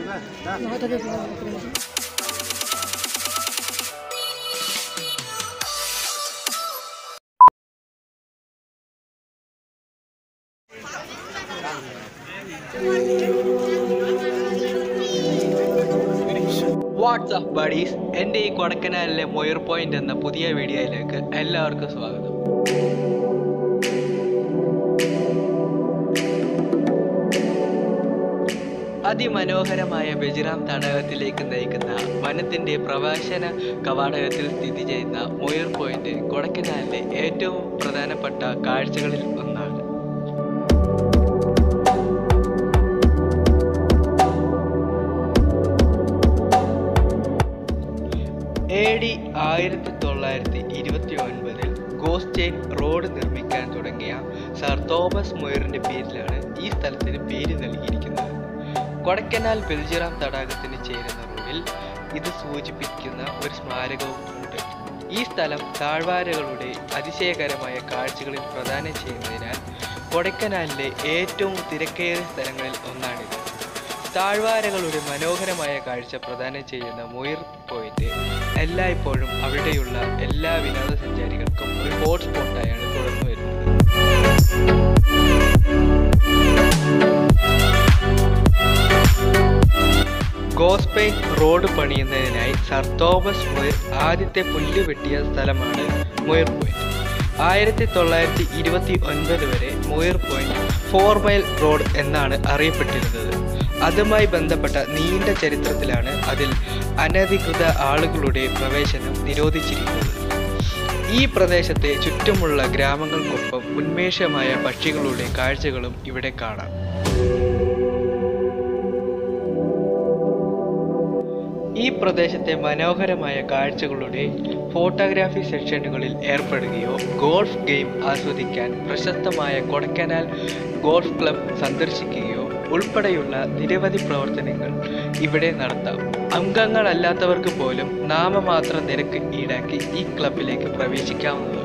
WhatsApp buddies എൻ്റെ ഈ കൊടക്കനാലിലെ മൊയർ point എന്ന പുതിയ വീഡിയോയിലേക്ക് എല്ലാവർക്കും സ്വാഗതം അതിമനോഹരമായ ബെജിറാം തടാകത്തിലേക്ക് നയിക്കുന്ന വനത്തിന്റെ പ്രവാസന കവാടകത്തിൽ സ്ഥിതി ചെയ്യുന്ന മൊയർ പോയിന്റ് കൊടക്കനാലിലെ ഏറ്റവും പ്രധാനപ്പെട്ട കാഴ്ചകളിൽ ഒന്നാണ് എ ഡി ആയിരത്തി തൊള്ളായിരത്തി ഇരുപത്തി ഒൻപതിൽ ഗോസ്റ്റെയിൻ റോഡ് നിർമ്മിക്കാൻ തുടങ്ങിയ സർ തോമസ് മൊയറിന്റെ പേരിലാണ് ഈ സ്ഥലത്തിന് പേര് നൽകിയിരിക്കുന്നത് കൊടക്കനാൽ ബെൽജിറാം തടാകത്തിന് ചേരുന്ന റോഡിൽ ഇത് സൂചിപ്പിക്കുന്ന ഒരു സ്മാരകവും ഉണ്ട് ഈ സ്ഥലം താഴ്വാരകളുടെ അതിശയകരമായ കാഴ്ചകളിൽ പ്രദാനം ചെയ്യുന്നതിനാൽ കൊടക്കനാലിലെ ഏറ്റവും തിരക്കേറിയ സ്ഥലങ്ങളിൽ ഒന്നാണിത് താഴ്വാരകളുടെ മനോഹരമായ കാഴ്ച പ്രദാനം ചെയ്യുന്ന മൊയിർ പോയിന്റ് എല്ലായ്പ്പോഴും അവിടെയുള്ള എല്ലാ വിനോദസഞ്ചാരികൾക്കും ഒരു ഹോട്ട്സ്പോട്ടായാണ് തുടർന്നു വരുന്നത് ഗോസ്പെയിൻ റോഡ് പണിയുന്നതിനായി സർ തോമസ് മൊയർ ആദ്യത്തെ പുല്ല് വെട്ടിയ സ്ഥലമാണ് മൊയർ പോയിന്റ് ആയിരത്തി തൊള്ളായിരത്തി ഇരുപത്തി ഒൻപത് വരെ Moir point four mile road എന്നാണ് അറിയപ്പെട്ടിരുന്നത് അതുമായി ബന്ധപ്പെട്ട നീണ്ട ചരിത്രത്തിലാണ് അതിൽ അനധികൃത ആളുകളുടെ പ്രവേശനം നിരോധിച്ചിരിക്കുന്നത് ഈ പ്രദേശത്തെ ചുറ്റുമുള്ള ഗ്രാമങ്ങൾക്കൊപ്പം ഉന്മേഷമായ പക്ഷികളുടെ കാഴ്ചകളും ഇവിടെ കാണാം ഈ പ്രദേശത്തെ മനോഹരമായ കാഴ്ചകളുടെ ഫോട്ടോഗ്രാഫി സെഷനുകളിൽ ഏർപ്പെടുകയോ ഗോൾഫ് ഗെയിം ആസ്വദിക്കാൻ പ്രശസ്തമായ കൊടക്കനാൽ ഗോൾഫ് ക്ലബ് സന്ദർശിക്കുകയോ ഉൾപ്പെടെയുള്ള നിരവധി പ്രവർത്തനങ്ങൾ ഇവിടെ നടത്താം അംഗങ്ങളല്ലാത്തവർക്ക് പോലും നാമമാത്ര നിരക്ക് ഈടാക്കി ഈ ക്ലബിലേക്ക് പ്രവേശിക്കാവുന്നതാണ്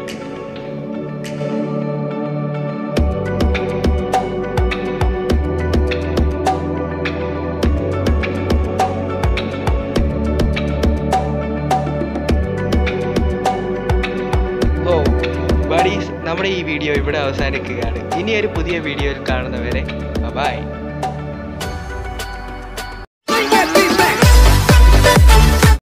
ഓ ബഡീസ് നമ്മുടെ ഈ വീഡിയോ ഇവിടെ അവസാനിക്കുകയാണ് ഇനി ഒരു പുതിയ വീഡിയോയിൽ കാണുന്നവരെ ബൈ